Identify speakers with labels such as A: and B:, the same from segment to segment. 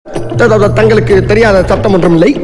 A: தங்களுக்கு தெரியாத சட்டம் ஒன்றும் இல்லை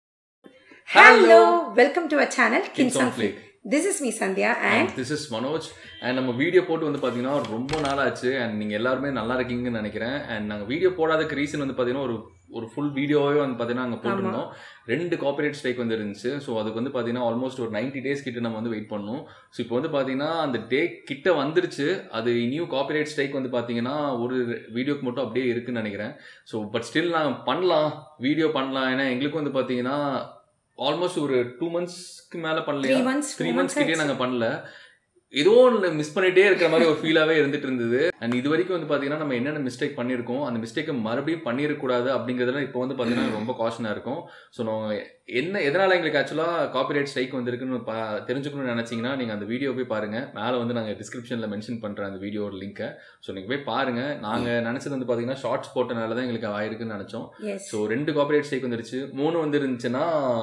B: Hello, welcome to our channel Kids
C: Kids on
B: on Flick. This is me Sandhya and
C: this is Manoj and நம்ம வீடியோ போட்டு வந்து பார்த்தீங்கன்னா ரொம்ப நாள் ஆச்சு அண்ட் நீங்கள் எல்லாருமே நல்லா இருக்கீங்கன்னு நினைக்கிறேன் அண்ட் நாங்கள் வீடியோ போடாததுக்கு ரீசன் வந்து பார்த்தீங்கன்னா ஒரு ஒரு ஃபுல் வீடியோவே வந்து பார்த்தீங்கன்னா நாங்கள் போட்டிருந்தோம் ரெண்டு காப்பரேட் ஸ்ட்ரைக் வந்து இருந்துச்சு ஸோ அதுக்கு வந்து பார்த்தீங்கன்னா ஆல்மோஸ்ட் ஒரு 90 டேஸ் கிட்ட நம்ம வந்து வெயிட் பண்ணோம் ஸோ இப்போ வந்து பார்த்தீங்கன்னா அந்த டே கிட்ட வந்துருச்சு அது நியூ காப்பரேட் ஸ்ட்ரைக் வந்து பார்த்தீங்கன்னா ஒரு வீடியோக்கு மட்டும் அப்படியே இருக்குன்னு நினைக்கிறேன் ஸோ பட் ஸ்டில் நாங்கள் பண்ணலாம் வீடியோ பண்ணலாம் ஏன்னா எங்களுக்கும் வந்து பார்த்தீங்கன்னா ஆல்மோஸ்ட் ஒரு டூ மந்த்ஸ்க்கு மேலே பண்ணலையா
B: Three months,
C: three
B: four
C: months
B: months
C: கிட்டே நாங்கள் பண்ணல ஏதோ ஒன்று மிஸ் பண்ணிட்டே இருக்கிற மாதிரி ஒரு ஃபீலாகவே இருந்துட்டு இருந்தது அண்ட் இது வரைக்கும் வந்து பார்த்தீங்கன்னா நம்ம என்னென்ன மிஸ்டேக் பண்ணியிருக்கோம் அந்த மிஸ்டேக்கை மறுபடியும் பண்ணிடக்கூடாது அப்படிங்கிறதுல இப்போ வந்து பார்த்தீங்கன்னா ரொம்ப காஷனாக இருக்கும் ஸோ நம்ம என்ன எதனால் எங்களுக்கு ஆக்சுவலாக காப்பிரைட் ஸ்ட்ரைக் வந்திருக்குன்னு பா தெரிஞ்சுக்கணும்னு நினச்சிங்கன்னா நீங்கள் அந்த வீடியோ போய் பாருங்கள் மேலே வந்து நாங்கள் டிஸ்கிரிப்ஷனில் மென்ஷன் பண்ணுறேன் அந்த வீடியோட லிங்க்கை ஸோ நீங்கள் போய் பாருங்கள் நாங்கள் நினச்சது வந்து பார்த்தீங்கன்னா ஷார்ட்ஸ் போட்டனால தான் எங்களுக்கு ஆயிருக்குன்னு நினச்சோம்
B: yes,
C: ஸோ ரெண்டு காப்பிரைட் ஸ்ட்ரைக் வந்துருச்சு மூணு வந்து இருந்துச்சுன்னா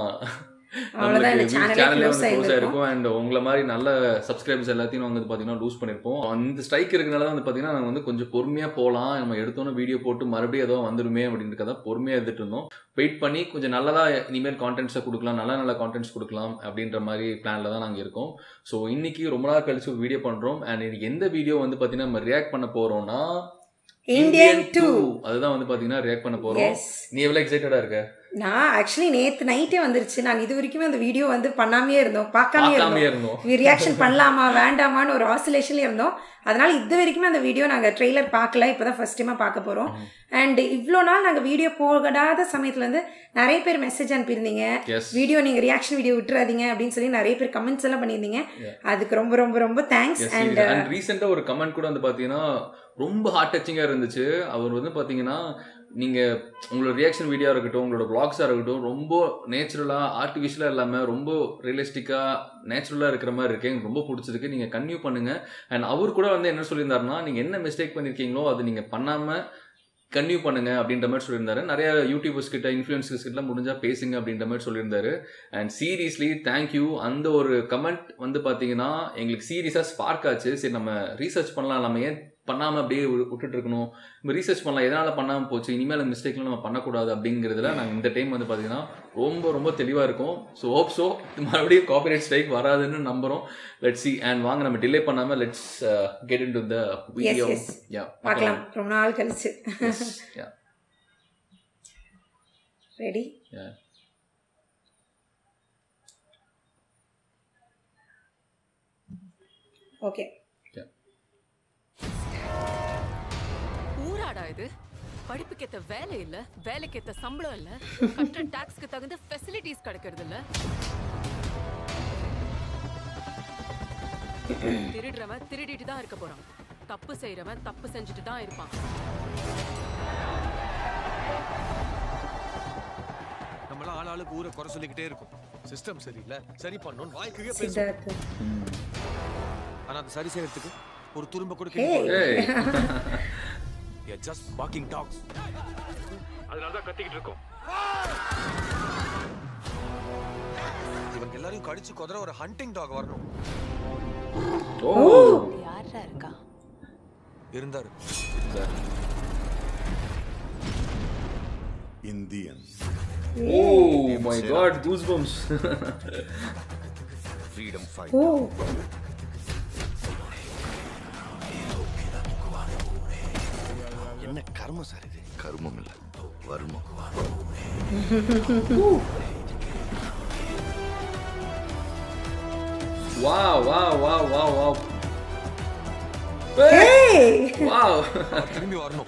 B: அவ்வளவுதான் இந்த
C: நம்மளுக்கு
B: channel
C: சேனலே
B: close
C: வந்து க்ளோஸ்
B: ஆயிருக்கும்.
C: ஆயிருக்கும் அண்ட் உங்களை மாதிரி நல்ல சப்ஸ்கிரைபர்ஸ் எல்லாத்தையும் வந்து பார்த்தீங்கன்னா லூஸ் பண்ணியிருப்போம் அந்த ஸ்ட்ரைக் இருக்கனால தான் வந்து பார்த்தீங்கன்னா நாங்கள் வந்து கொஞ்சம் பொறுமையாக போகலாம் நம்ம எடுத்தோன்னே வீடியோ போட்டு மறுபடியும் ஏதோ வந்துருமே அப்படின்றத பொறுமையாக எடுத்துட்டு இருந்தோம் வெயிட் பண்ணி கொஞ்சம் நல்லதாக இனிமேல் கான்டென்ட்ஸை கொடுக்கலாம் நல்ல நல்ல கான்டென்ட்ஸ் கொடுக்கலாம் அப்படின்ற மாதிரி பிளானில் தான் நாங்கள் இருக்கோம் ஸோ இன்னைக்கு ரொம்ப நாள் கழிச்சு ஒரு வீடியோ பண்ணுறோம் அண்ட் இன்னைக்கு எந்த வீடியோ வந்து பார்த்தீங்கன்னா நம்ம ரியாக்ட் பண்ண போகிறோம்னா
B: Indian 2
C: அதுதான் வந்து பார்த்தீங்கன்னா ரியாக்ட் பண்ண போகிறோம்
B: yes.
C: நீ எவ்வளோ எக்ஸைட்டடாக இருக்க
B: நான் ஆக்சுவலி நேத்து நைட்டே வந்துருச்சு நாங்க இது வரைக்குமே அந்த வீடியோ வந்து பண்ணாமே இருந்தோம் பார்க்காமே
C: பார்க்காமே
B: இருந்தோம்
C: இருந்தோம்
B: ரியாக்ஷன் பண்ணலாமா வேண்டாமான்னு ஒரு ஆசிலேஷன்ல இருந்தோம் அதனால இது வரைக்குமே அந்த வீடியோ நாங்க ட்ரெய்லர் பார்க்கல இப்பதான் ஃபர்ஸ்ட் டைமா பார்க்க போறோம் அண்ட் இவ்வளோ நாள் நாங்க வீடியோ போடாத சமயத்துல இருந்து நிறைய பேர் மெசேஜ் அனுப்பியிருந்தீங்க
C: எஸ்
B: வீடியோ நீங்க ரியாக்ஷன் வீடியோ விட்டுறாதீங்க அப்படின்னு சொல்லி நிறைய பேர் கமெண்ட்ஸ் எல்லாம் பண்ணியிருந்தீங்க
C: Yeah.
B: அதுக்கு ரொம்ப ரொம்ப ரொம்ப தேங்க்ஸ் அண்ட்
C: அண்ட் ரீசெண்டா ஒரு கமெண்ட் கூட வந்து பாத்தீங்கன்னா ரொம்ப ஹார்ட் டச்சிங்கா இருந்துச்சு அவர் வந்து பாத்தீங்கன்னா நீங்க உங்களோட ரியாக்ஷன் வீடியோ இருக்கட்டும் உங்களோட பிளாக்ஸா இருக்கட்டும் ரொம்ப நேச்சுரலா ஆர்டிஃபிஷியலா இல்லாம ரொம்ப ரியலிஸ்டிக்கா நேச்சுரலா இருக்கிற மாதிரி இருக்கு எனக்கு ரொம்ப பிடிச்சிருக்கு நீங்க கன்டினியூ பண்ணுங்க அண்ட் அவர் கூட வந்து என்ன சொல்லியிருந்தாருன்னா நீங்க என்ன மிஸ்டேக் பண்ணிருக்கீங்களோ அது நீங்க பண்ணாம கன்டினியூ பண்ணுங்க அப்படின்ற மாதிரி சொல்லியிருந்தாரு நிறைய யூடியூபர்ஸ் கிட்ட இன்ஃப்ளூயன்சர்ஸ் கிட்ட முடிஞ்சா பேசுங்க அப்படின்ற மாதிரி சொல்லியிருந்தாரு அண்ட் சீரியஸ்லி தேங்க்யூ அந்த ஒரு கமெண்ட் வந்து பார்த்தீங்கன்னா எங்களுக்கு சீரியஸாக ஸ்பார்க் ஆச்சு சரி நம்ம ரீசர்ச் பண்ணலாம் நம்ம ஏன் பண்ணாமல் அப்படியே வி- விட்டுட்டு இருக்கணும் நம்ம ரீசர்ச் பண்ணலாம் எதனால் பண்ணாமல் போச்சு இனிமேல் அந்த மிஸ்டேக்லாம் நம்ம பண்ணக்கூடாது அப்படிங்கிறதுல நாங்கள் இந்த டைம் வந்து பார்த்தீங்கன்னா ரொம்ப ரொம்ப தெளிவாக இருக்கும் ஸோ ஹோப் ஸோ மறுபடியும் காப்பிரைட் ஸ்ட்ரைக் வராதுன்னு நம்புகிறோம் லெட் சி அண்ட் வாங்க நம்ம டிலே பண்ணாமல் let's get into the video
B: yes.
C: Yeah
B: பார்க்கலாம் ரொம்ப நாள் கழிச்சு
C: யா
B: ரெடி
C: யா
B: ஓகே
D: ஊராடா இது படிப்புக்கேத்த வேலை இல்ல வேலைக்கேத்த சம்பளம் இல்ல கட்டுற டாக்ஸ்க்கு தகுந்த ஃபெசிலிட்டிஸ் கிடைக்கிறது இல்ல திருடுறவன் திருடிட்டு தான் இருக்க போறான் தப்பு செய்யறவன் தப்பு செஞ்சுட்டு தான் இருப்பான்
E: நம்மளாம் ஆள் ஆளுக்கு ஊரை குறை சொல்லிக்கிட்டே இருக்கும் சிஸ்டம் சரியில்லை சரி பண்ணணும் வாய்க்குவே பேசும்
B: சித்தார்த்
E: ஆனா அதை சரி செய்யறதுக்கு ஒரு துரும்ப கூட
B: Hey.
C: ஏய்
E: ஜஸ்ட் வாக்கிங் டாக்ஸ் அதனால தான் கத்திக்கிட்டு இருக்கோம் இவங்க எல்லாரையும் கடிச்சு குதிரை ஒரு ஹண்டிங் டாக் வரணும்
C: ஓ
D: யாரா இருக்கா
E: இருந்தாரு
F: Indian.
C: Oh my god goose bumps
F: Freedom fight.
B: Oh
F: என்ன கர்மம் சார் இது கர்மம் இல்ல வருமம்
C: வா வா வா வா வா
B: ஏய்
C: வாவ்
E: திரும்பி வரணும்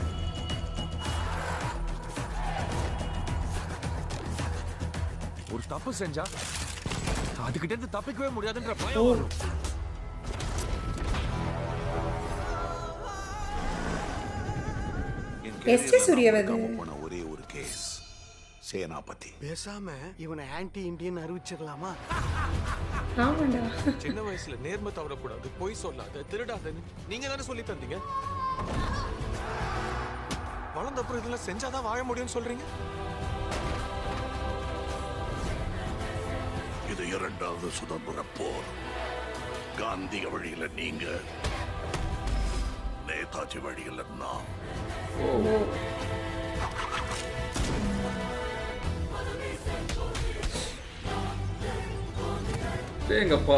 E: ஒரு தப்பு செஞ்சா அதுகிட்ட இருந்து தப்பிக்கவே முடியாதுன்ற பயம் வரணும்
B: எஸ். ஜே. சூர்யவர்தன்.
F: காம போன ஒரே ஒரு கேஸ் சேனாபதி
G: பேசாம இவனை ஆன்டி இந்தியன் அறிவிச்சிடலாமா
B: ஆமாண்டா
E: சின்ன வயசுல நேர்மை தவறக்கூடாது பொய் சொல்லாத திருடாதன்னு நீங்க தானே சொல்லி தந்தீங்க வளர்ந்த அப்புறம் இதெல்லாம் செஞ்சாதான் வாழ முடியும்னு சொல்றீங்க
F: இது இரண்டாவது சுதந்திர போர் காந்திய வழியில நீங்க நேதாஜி வழியில நான்
C: எங்கப்பா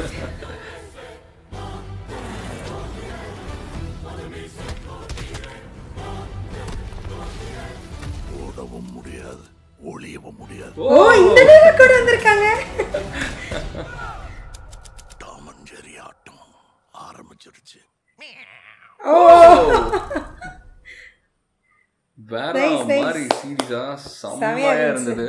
F: ஓடவும் முடியாது ஒளியவும் முடியாது
B: ஓ இந்த டைலாக் கூட வந்திருக்காங்க
F: டாம் அண்ட் ஜெரி ஆட்டம் ஆரம்பிச்சிருச்சு
B: ஓ
C: வேற
B: Nice, nice.
C: மாதிரி சீரியஸா
B: செமையா
C: செம்மையா
B: இருந்துச்சு.
C: இருந்தது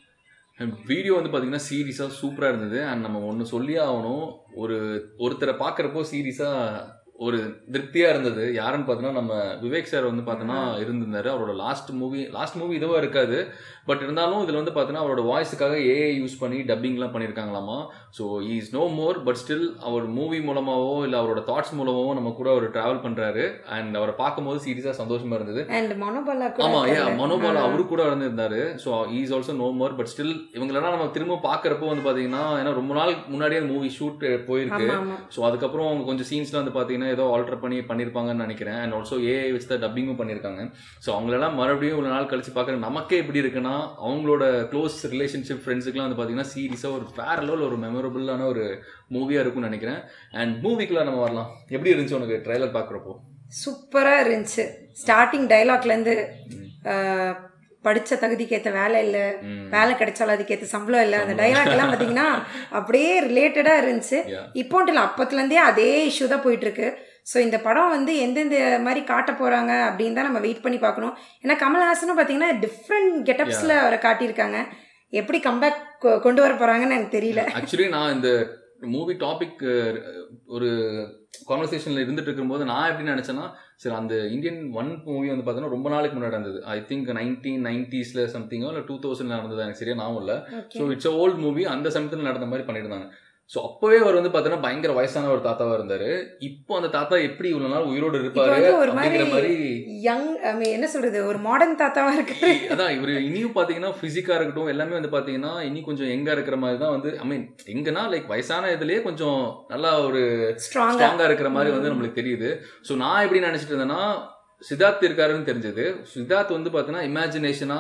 C: வீடியோ வந்து பாத்தீங்கன்னா சீரியஸா சூப்பரா இருந்தது அண்ட் நம்ம ஒன்னு சொல்லியே ஆகணும் ஒரு ஒருத்தரை பாக்குறப்போ சீரியஸா ஒரு திருப்தியா இருந்தது யாருன்னு பார்த்தோன்னா நம்ம விவேக் சார் வந்து பார்த்தோன்னா இருந்திருந்தாரு அவரோட லாஸ்ட் மூவி லாஸ்ட் மூவி இதுவா இருக்காது பட் இருந்தாலும் இதுல வந்து பார்த்தோன்னா அவரோட வாய்ஸுக்காக ஏஐ யூஸ் பண்ணி டப்பிங்லாம் பண்ணியிருக்காங்களாமா so is no more but still அவர் மூவி மூலமாவோ இல்லை அவரோட தாட்ஸ் மூலமாவோ நம்ம கூட அவர் டிராவல் பண்றாரு அண்ட் அவரை பார்க்கும்போது சீரியஸா சந்தோஷமா இருந்தது
B: அண்ட் மனோபாலா கூட
C: ஆமா ஏ
B: இருக்காங்க.
C: மனோபாலா
B: ஆ.
C: அவரு கூட இருந்திருந்தாரு so is also no more but still இவங்களெல்லாம் நம்ம திரும்ப பார்க்கறப்போ வந்து பாத்தீங்கன்னா ஏன்னா ரொம்ப நாள் முன்னாடியே மூவி ஷூட் போயிருக்கு
B: ஆமா ஆமா
C: ஸோ அதுக்கப்புறம் அவங்க கொஞ்சம் சீன்ஸ்லாம் வந்து பார்த்தீங்கன்னா ஏதோ ஆல்டர் பண்ணி பண்ணியிருப்பாங்கன்னு நினைக்கிறேன் அண்ட் ஆல்சோ ஏஐ வச்சு தான் டப்பிங்கும் பண்ணியிருக்காங்க ஸோ அவங்களெல்லாம் மறுபடியும் ஒரு நாள் கழிச்சு பார்க்குற நமக்கே எப்படி இருக்குன்னா அவங்களோட க்ளோஸ் ரிலேஷன்ஷிப் ஃப்ரெண்ட்ஸுக்குலாம் வந்து பார்த்தீங்கன்னா சீரியஸாக ஒரு வேற லெவல் ஒரு மெமரபுளான ஒரு மூவியாக இருக்கும்னு நினைக்கிறேன் அண்ட் மூவிக்குலாம் நம்ம வரலாம் எப்படி இருந்துச்சு உனக்கு ட்ரைலர் பார்க்குறப்போ
B: சூப்பரா இருந்துச்சு ஸ்டார்டிங் டைலாக்ல இருந்து ஆஹ், படிச்ச தகுதிக்கு ஏத்த வேலை இல்ல வேலை கிடைச்சாலும் அதுக்கேற்ற சம்பளம் இல்லை அந்த டைலாக் எல்லாம் பார்த்தீங்கன்னா அப்படியே ரிலேட்டடாக இருந்துச்சு
C: Yeah.
B: இப்போன்ட்டு இல்லை அப்பத்துலேருந்தே அதே இஷ்யூ தான் போயிட்டு இருக்கு ஸோ இந்த படம் வந்து எந்தெந்த மாதிரி காட்ட போகிறாங்க அப்படின்னு தான் நம்ம வெயிட் பண்ணி பார்க்கணும் ஏன்னா கமல்ஹாசனும் பார்த்தீங்கன்னா டிஃப்ரெண்ட் கெட்டப்ஸில் அவரை காட்டியிருக்காங்க எப்படி கம்பேக் கொண்டு வர போகிறாங்கன்னு எனக்கு தெரியல
C: ஆக்சுவலி நான் இந்த மூவி டாபிக் ஒரு கான்வர்சேஷனில் இருந்துட்டு இருக்கும்போது நான் எப்படி நினச்சேன்னா சரி அந்த இந்தியன் ஒன் மூவி வந்து பார்த்தோன்னா ரொம்ப நாளைக்கு முன்னாடி இருந்தது ஐ திங்க் நைன்டீன் நைன்டிஸில் சம்திங்கோ இல்லை டூ தௌசண்ட் நடந்தது எனக்கு சரியா ஞாபகம் இல்லை ஸோ இட்ஸ் ஓல்ட் மூவி அந்த சமயத்தில் நடந்த மாதிரி பண்ணியிருந்தாங்க ஸோ அப்போவே அவர் வந்து பார்த்தீங்கன்னா பயங்கர வயசான ஒரு தாத்தாவா இருந்தாரு இப்போ அந்த தாத்தா எப்படி இவ்வளோ நாள் உயிரோடு
B: இப்போ
C: இருப்பாரு
B: வந்து ஒரு
C: அப்படிங்கிற மாதிரி
B: மாதிரி யங் என்ன சொல்றது ஒரு மாடர்ன் தாத்தாவா இருக்கு
C: அதான் இவர் இனியும் பாத்தீங்கன்னா பிசிக்கா இருக்கட்டும் எல்லாமே வந்து பாத்தீங்கன்னா இனி கொஞ்சம் எங்க இருக்கிற மாதிரி தான் வந்து ஐ மீன் எங்கன்னா லைக் வயசான இதுலயே கொஞ்சம் நல்லா ஒரு
B: ஸ்ட்ராங்கா
C: ஸ்ட்ராங்கா இருக்கிற மாதிரி வந்து நம்மளுக்கு தெரியுது ஸோ நான் எப்படி நினைச்சிட்டு இருந்தேன்னா சித்தார்த் இருக்காருன்னு தெரிஞ்சது சித்தார்த் வந்து பார்த்தீங்கன்னா இமேஜினேஷனா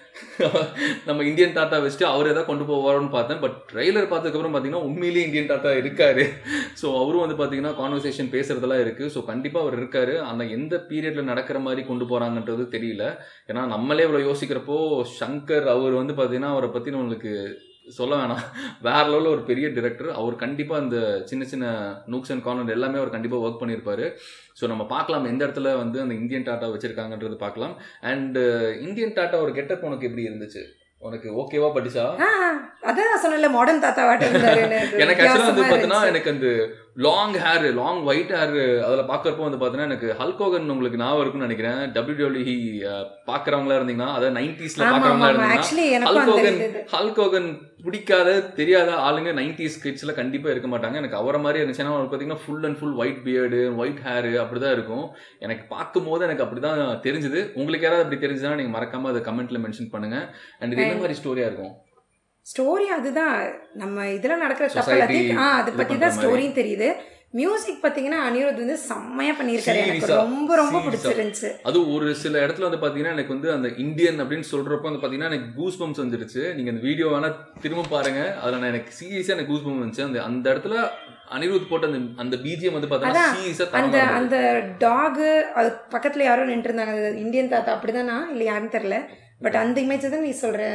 C: நம்ம இந்தியன் தாத்தா வச்சுட்டு அவர் எதாவது கொண்டு போவாரோன்னு பார்த்தேன் பட் ட்ரெய்லர் பார்த்ததுக்கப்புறம் பார்த்தீங்கன்னா உண்மையிலேயே இந்தியன் தாத்தா இருக்காரு ஸோ அவரும் வந்து பார்த்தீங்கன்னா கான்வர்சேஷன் பேசுறதெல்லாம் இருக்கு ஸோ கண்டிப்பாக அவர் இருக்காரு அந்த எந்த பீரியட்ல நடக்கிற மாதிரி கொண்டு போறாங்கன்றது தெரியல ஏன்னா நம்மளே இவ்வளோ யோசிக்கிறப்போ சங்கர் அவர் வந்து பார்த்தீங்கன்னா அவரை பற்றி நம்மளுக்கு சொல்ல வேணாம் வேற லெவலில் ஒரு பெரிய டிரெக்டர் அவர் கண்டிப்பாக அந்த சின்ன சின்ன நூக்ஸ் அண்ட் கார்னர் எல்லாமே அவர் கண்டிப்பாக ஒர்க் பண்ணியிருப்பாரு ஸோ நம்ம பார்க்கலாம் எந்த இடத்துல வந்து அந்த இந்தியன் டாட்டா வச்சிருக்காங்கன்றது பார்க்கலாம் அண்ட் இந்தியன் டாட்டா ஒரு கெட்டப் உனக்கு எப்படி இருந்துச்சு உனக்கு ஓகேவா படிச்சா
B: ஆ, அதான் நான் சொன்னேன்ல மாடர்ன் தாத்தாவாட்டம் இருந்தாருன்னு
C: எனக்கு ஆக்சுவலாக வந்து
B: வித்தியாசமா
C: பார்த்தீங்கன்னா
B: இருந்துச்சு.
C: எனக்கு அந்த long hair long white hair அதில் பார்க்குறப்போ வந்து பார்த்தீங்கன்னா எனக்கு ஹல்கோகன் உங்களுக்கு ஞாபகம் இருக்கும்னு நினைக்கிறேன் டபிள்யூடபிள்யூ பார்க்குறவங்களா இருந்தீங்கன்னா அதாவது நைன்டிஸில்
B: ஆமா
C: பார்க்குறவங்களா
B: ஆமா
C: இருந்தீங்கன்னா
B: ஆக்சுவலி எனக்கும் அந்த
C: ஹல்கோகன்
B: இது இது.
C: ஹல்கோகன் பிடிக்காத தெரியாத ஆளுங்க நைன்டிஸ் கிட்ஸ்ல கண்டிப்பா இருக்க மாட்டாங்க எனக்கு அவரை மாதிரி இருந்துச்சு ஏன்னா அவர் பார்த்தீங்கன்னா full and full white beard white hair அப்படிதான் இருக்கும் எனக்கு பார்க்கும்போது எனக்கு அப்படிதான் தெரிஞ்சது உங்களுக்கு யாராவது அப்படி தெரிஞ்சதுன்னா நீங்க மறக்காம அதை கமெண்ட்ல மென்ஷன் பண்ணுங்க அண்ட் இது என்ன மாதிரி ஸ்டோரியா இருக்கும்
B: ஸ்டோரி அதுதான் நம்ம இதுல நடக்கிற தப்பு
C: Society
B: எல்லாத்தையும் ஆ அதை
C: இது
B: பத்தி
C: பண்ற
B: தான்
C: மாதிரி.
B: ஸ்டோரியும் தெரியுது மியூசிக் பாத்தீங்கன்னா அனிருத் வந்து செம்மையா பண்ணியிருக்காரு எனக்கு
C: Serious-ஆ,
B: ரொம்ப ரொம்ப
C: serious-ஆ.
B: பிடிச்சிருந்துச்சு
C: அது ஒரு சில இடத்துல வந்து பாத்தீங்கன்னா எனக்கு வந்து அந்த இந்தியன் அப்படின்னு சொல்றப்போ வந்து பாத்தீங்கன்னா எனக்கு கூஸ் பம்ப்ஸ் வந்துருச்சு நீங்க அந்த வீடியோ வேணா திரும்ப பாருங்க அதுல நான் எனக்கு சீரியஸா எனக்கு கூஸ் பம்ப் வந்துச்சு அந்த அந்த இடத்துல அனிருத் போட்ட அந்த அந்த பிஜிஎம் வந்து பாத்தீங்கன்னா
B: அதான்,
C: சீரியஸா
B: அந்த
C: தரமா
B: அந்த டாகு அது பக்கத்துல யாரோ நின்று இருந்தாங்க அது இந்தியன் தாத்தா அப்படிதானா இல்ல யாருன்னு தெரியல பட் அந்த இமேஜ் தான் நீ சொல்ற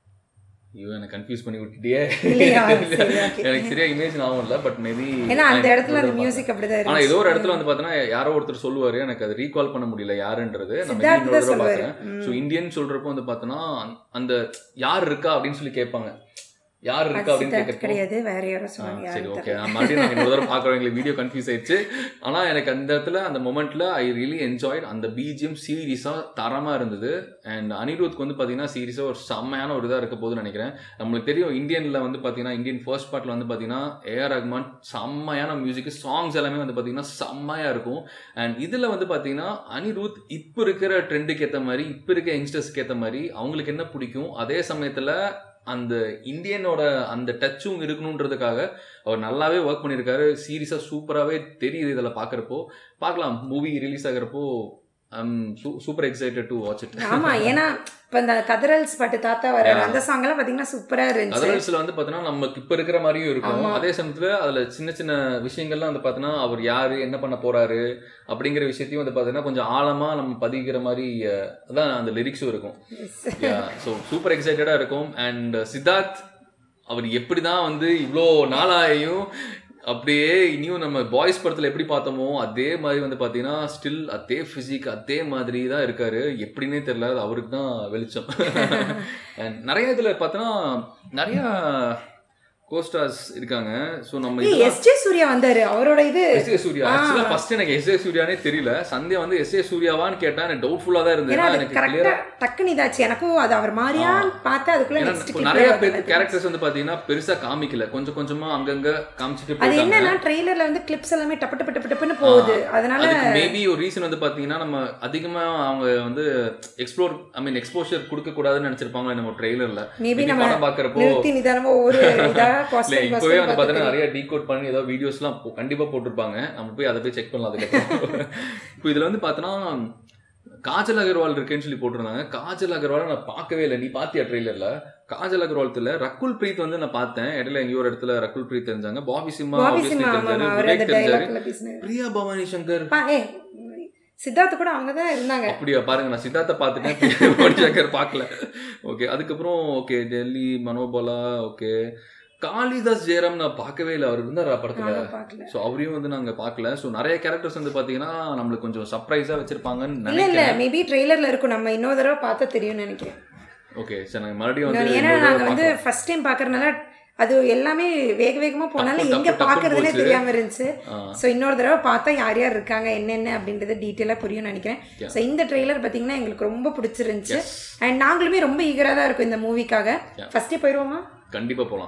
C: ஐயோ எனக்கு கன்ஃபியூஸ் பண்ணி விட்டுட்டியே
B: இல்லையா? சரி, okay.
C: எனக்கு சரியா இமேஜ் ஞாபகம் இல்ல பட் மேபி
B: ஏன்னா அந்த இடத்துல அந்த மியூசிக் அப்படிதான்
C: ஆனா ஏதோ ஒரு இடத்துல
B: இருந்துச்சு.
C: வந்து பாத்தீங்கன்னா யாரோ ஒருத்தர் சொல்லுவாரு எனக்கு அது ரீகால் பண்ண முடியல யாருன்றது நம்ம
B: சித்தார்த்
C: இன்னொரு
B: தான்
C: தடவை
B: சொல்லுவாரு
C: பாக்குறேன் ஸோ இந்தியன் சொல்றப்போ வந்து பார்த்தோன்னா அந்த யார் இருக்கா அப்படின்னு சொல்லி கேட்பாங்க யார் இருக்கா
B: அது
C: அப்படின்னு
B: சித்தார்த்
C: கேட்கறப்போ
B: கிடையாது வேற யாரோ
C: ஆ,
B: சொன்னாங்க
C: சரி
B: யாருன்னு
C: ஓகே
B: தெரியல.
C: நான் மறுபடியும் நான் இன்னொரு தடவை பார்க்குறோம் எங்களுக்கு வீடியோ கன்ஃபியூஸ் ஆயிடுச்சு ஆனா எனக்கு அந்த இடத்துல அந்த மொமெண்ட்ல ஐ ரியலி என்ஜாய்ட் அந்த பிஜிஎம் சீரியஸா தரமா இருந்தது அண்ட் அனிருத்க்கு வந்து பாத்தீங்கன்னா சீரியஸா ஒரு செம்மையான ஒரு இதா இருக்க போகுதுன்னு நினைக்கிறேன் நம்மளுக்கு தெரியும் இந்தியன்ல வந்து பாத்தீங்கன்னா இந்தியன் ஃபர்ஸ்ட் பார்ட்ல வந்து பாத்தீங்கன்னா ஏஆர் ரஹ்மான் செம்மையான மியூசிக் சாங்ஸ் எல்லாமே வந்து பாத்தீங்கன்னா செம்மையா இருக்கும் அண்ட் இதுல வந்து பாத்தீங்கன்னா அனிருத் இப்போ இருக்கிற ட்ரெண்டுக்கு ஏத்த மாதிரி இப்போ இருக்க யங்ஸ்டர்ஸ்க்கு ஏத்த மாதிரி அவங்களுக்கு என்ன பிடிக்கும் அதே சமயத்துல அந்த இந்தியனோட அந்த டச்சும் இருக்கணுன்றதுக்காக அவர் நல்லாவே ஒர்க் பண்ணியிருக்காரு சீரியஸாக சூப்பராகவே தெரியுது இதில் பார்க்குறப்போ பார்க்கலாம் மூவி ரிலீஸ் ஆகிறப்போ I'm super excited to watch it
B: ஆமா ஏன்னா இப்ப இந்த கதரல்ஸ் பாட்டு தாத்தா வர
C: Yeah.
B: அந்த சாங் எல்லாம் பாத்தீங்கன்னா சூப்பரா இருந்துச்சு
C: அதர்வல்ஸ்ல வந்து பார்த்தீங்கன்னா நமக்கு இப்போ இருக்கிற மாதிரியும் இருக்கும்
B: ஆமா.
C: அதே சமயத்துல அதுல சின்ன சின்ன விஷயங்கள்லாம் வந்து பார்த்தீங்கன்னா அவர் யாரு என்ன பண்ண போறாரு அப்படிங்கிற விஷயத்தையும் வந்து பார்த்தீங்கன்னா கொஞ்சம் ஆழமா நம்ம பதிக்கிற மாதிரி அஹ், அதான் அந்த லிரிக்ஸும் இருக்கும் ஸோ சூப்பர் எக்ஸைட்டடா இருக்கும் அண்ட் சித்தார்த் அவர் எப்படிதான் வந்து இவ்வளோ நாளாயும் அப்படியே இனியும் நம்ம பாய்ஸ் படத்துல எப்படி பார்த்தோமோ அதே மாதிரி வந்து பார்த்தீங்கன்னா ஸ்டில் அதே ஃபிசிக் அதே மாதிரி தான் இருக்காரு எப்படின்னே தெரியல அது அவருக்கு தான் வெளிச்சம் அண்ட் நிறைய இதுல பார்த்தோன்னா நிறைய கோஸ்டார்ஸ் இருக்காங்க ஸோ நம்ம
B: ஏய்
C: இதெல்லாம்
B: எஸ் ஜே சூர்யா வந்தாரு அவரோட இது
C: எஸ் ஏ சூர்யா
B: ஆ.
C: ஆக்சுவலா ஃபர்ஸ்ட் எனக்கு எஸ் ஏ சூர்யானே தெரியல சந்தியா வந்து எஸ் ஏ சூர்யாவான்னு கேட்டா எனக்கு டவுட்ஃபுல்லா தான் இருந்தது
B: ஏன்னா
C: ஏன்னா
B: அது
C: எனக்கு
B: கரெக்டா
C: கிளியரா
B: டக்குன்னு இதாச்சு எனக்கும் அது அவர் மாதிரியான்னு பார்த்தா அதுக்குள்ள
C: ஏன்னா
B: நெக்ஸ்ட்
C: இப்போ நிறைய பேர் கேரக்டர்ஸ் வந்து பாத்தீங்கன்னா பெருசா காமிக்கல கொஞ்சம் கொஞ்சமா அங்கங்க காமிச்சிட்டு
B: அது
C: போயிட்டாங்க
B: என்னன்னா ட்ரெய்லர்ல வந்து கிளிப்ஸ் எல்லாமே டப்பு டப்பு டப்பு டப்புன்னு போகுது அதனால
C: அதுக்கு மேபி ஒரு ரீசன் வந்து பாத்தீங்கன்னா நம்ம அதிகமா அவங்க வந்து எக்ஸ்ப்ளோர் ஐ மீன் எக்ஸ்போஷர் கொடுக்க கூடாதுன்னு நினைச்சிருப்பாங்க நம்ம ட்ரெய்லர்ல
B: மேபி நம்ம
C: படம் பாக்குறப்போ
B: நிறுத்தி நிதானமா ஒரு இதா
C: இல்ல
B: காஸ்டியூம்
C: இப்பவே வந்து பாத்தீங்கன்னா நிறைய டீகோட் பண்ணி ஏதோ வீடியோஸ்லாம் போ- கண்டிப்பா போட்டிருப்பாங்க நம்ம போய் அதை போய் செக் பண்ணலாம் அதுக்கப்புறம் இப்போ இதுல வந்து பார்த்தோன்னா காஜல் அகர்வால் இருக்குன்னு சொல்லி போட்டிருந்தாங்க காஜல் அகர்வால் நான் பார்க்கவே இல்லை நீ பாத்தியா ட்ரெய்லர்ல காஜல் அகர்வால் தெரியல ரகுல் பிரீத் வந்து நான் பார்த்தேன் இடையில எங்கேயோ ஒரு இடத்துல ரகுல் பிரீத் தெரிஞ்சாங்க பாபி சிம்மா
B: பாபி
C: obviously
B: சிம்மா ஆமா
C: தெரிஞ்சாரு
B: அவர் அந்த
C: விவேக் தெரிஞ்சாரு
B: டைலாக்ல பேசினாரு
C: பிரியா பவானி சங்கர்
B: பா ஏ சித்தார்த் கூட அவங்க தான் இருந்தாங்க
C: அப்படியா பாருங்க நான் சித்தார்த்த பார்த்துட்டேன் பிரியா பவானி சங்கர் பார்க்கல ஓகே அதுக்கப்புறம் ஓகே டெல்லி மனோபாலா ஓகே காளிதாஸ் ஜெயராம் நான் பார்க்கவே இல்லை அவர் இருந்தார் படத்துல
B: நானும் பார்க்கல
C: ஸோ அவரையும் வந்து நாங்க பார்க்கல ஸோ நிறைய கேரக்டர்ஸ் வந்து பாத்தீங்கன்னா நம்மளுக்கு கொஞ்சம் சர்ப்ரைஸா வச்சிருப்பாங்கன்னு
B: இல்ல இல்ல
C: நினைக்கிறேன்
B: மேபி ட்ரெய்லர்ல இருக்கும் நம்ம இன்னொரு தடவை பார்த்தா தெரியும்னு நினைக்கிறேன்
C: ஓகே சரி நாங்க மறுபடியும்
B: இன்னொரு-
C: வந்து
B: ஏன்னா
C: இன்னொரு
B: நாங்க
C: தடவை
B: வந்து
C: பார்க்கறோம்.
B: ஃபர்ஸ்ட் டைம் பாக்குறதுனால அது எல்லாமே வேக வேகமா போனாலும்
C: டப்பு,
B: எங்க
C: டப்பு, டப்புன்னு
B: பாக்குறதுனே
C: போச்சு.
B: தெரியாம இருந்துச்சு
C: ஆ,
B: ஸோ இன்னொரு தடவை பார்த்தா யார் யார் இருக்காங்க என்னென்ன அப்படின்றது டீட்டெயிலாக புரியும்னு நினைக்கிறேன்
C: Yeah.
B: ஸோ இந்த ட்ரெய்லர் பார்த்தீங்கன்னா எங்களுக்கு ரொம்ப பிடிச்சிருந்துச்சு
C: yes.
B: அண்ட் நாங்களுமே ரொம்ப ஈகராக தான் இருக்கும் இந்த மூவிக்காக
C: Yeah.
B: ஃபர்ஸ்டே போயிடுவோமா
C: கண்டிப்பா போலாம்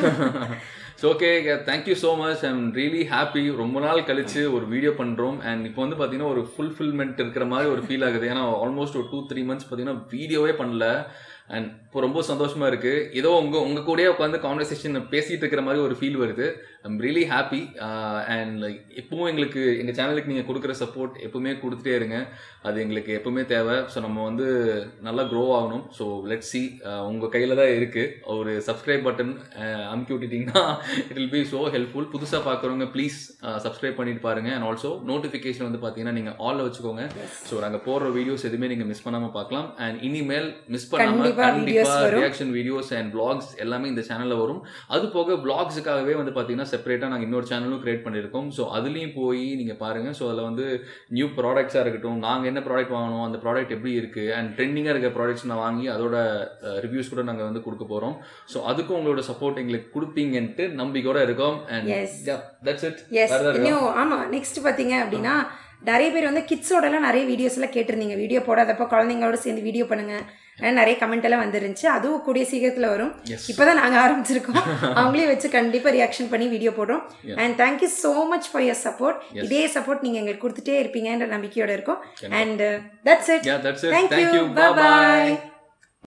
C: so okay thank you so much I'm really happy ரொம்ப நாள் கழிச்சு ஒரு வீடியோ பண்றோம் அண்ட் இப்போ வந்து பாத்தீங்கன்னா ஒரு ஃபுல்ஃபில்மெண்ட் இருக்கிற மாதிரி ஒரு ஃபீல் ஆகுது ஏன்னா ஆல்மோஸ்ட் ஒரு டூ த்ரீ மந்த்ஸ் பார்த்தீங்கன்னா வீடியோவே பண்ணல அண்ட் இப்போ ரொம்ப சந்தோஷமா இருக்கு ஏதோ உங்க உங்க கூடயே உட்காந்து கான்வர்சேஷன் பேசிட்டு இருக்கிற மாதிரி ஒரு ஃபீல் வருது I'm really happy and like எப்பவும் எங்களுக்கு எங்க சேனலுக்கு நீங்க கொடுக்குற சப்போர்ட் எப்பவுமே கொடுத்துட்டே இருங்க அது எங்களுக்கு எப்பவுமே தேவை ஸோ நம்ம வந்து நல்லா க்ரோ ஆகணும் ஸோ லெட் சி உங்க கையில தான் இருக்கு ஒரு சப்ஸ்கிரைப் பட்டன் அமுக்கி விட்டுட்டீங்கன்னா it will be so helpful புதுசாக பார்க்குறவங்க ப்ளீஸ் சப்ஸ்கிரைப் பண்ணிட்டு பாருங்க அண்ட் ஆல்சோ நோட்டிஃபிகேஷன் வந்து பார்த்தீங்கன்னா நீங்கள் ஆலில் வச்சுக்கோங்க ஸோ நாங்கள் போடுற வீடியோஸ் எதுவுமே நீங்கள் மிஸ் பண்ணாமல் பார்க்கலாம் அண்ட் இனிமேல் மிஸ் பண்ணாமல்
B: கண்டிப்பா videos
C: கண்டிப்பாக
B: வரும்.
C: ரியாக்ஷன் வீடியோஸ் அண்ட் vlogs எல்லாமே இந்த சேனலில் வரும் அது போக vlogsக்காகவே வந்து பார்த்தீங்கன்னா செப்பரேட்டாக நாங்கள் இன்னொரு சேனலும் கிரியேட் பண்ணியிருக்கோம் ஸோ அதுலேயும் போய் நீங்கள் பாருங்கள் ஸோ அதில் வந்து நியூ ப்ராடக்ட்ஸாக இருக்கட்டும் நாங்கள் என்ன ப்ராடக்ட் வாங்கணும் அந்த ப்ராடக்ட் எப்படி இருக்குது அண்ட் ட்ரெண்டிங்காக இருக்க ப்ராடக்ட்ஸ் நான் வாங்கி அதோட ரிவ்யூஸ் கூட நாங்கள் வந்து கொடுக்க போகிறோம் ஸோ அதுக்கும் உங்களோட சப்போர்ட் எங்களுக்கு கொடுப்பீங்கன்ட்டு நம்பிக்கையோட இருக்கோம் and
B: Yes.
C: That's it
B: yes இன்னும் ஆமாம் நெக்ஸ்ட் பார்த்தீங்க அப்படின்னா நிறைய பேர் வந்து கிட்ஸோடலாம் நிறைய வீடியோஸ் எல்லாம் கேட்டிருந்தீங்க வீடியோ போடாதப்போ குழந்தைங்களோட சேர்ந்து வீடியோ பண்ணுங்க and நிறைய கமெண்ட் எல்லாம் வந்துருந்துச்சு அதுவும் கூடிய சீக்கிரத்தில் வரும்
C: Yes.
B: இப்போதான் நாங்கள் ஆரம்பிச்சிருக்கோம் அவங்களையும் வச்சு கண்டிப்பாக ரியாக்ஷன் பண்ணி வீடியோ போடுறோம்
C: Yes.
B: And thank you so much for your support
C: Yes.
B: இதே சப்போர்ட் நீங்கள் எங்களுக்கு கொடுத்துட்டே இருப்பீங்கன்ற நம்பிக்கையோட இருக்கும் and that's it
C: Yeah, that's it.
B: Thank
C: Thank
B: you.
C: you.
B: Bye-bye.
C: Bye-bye.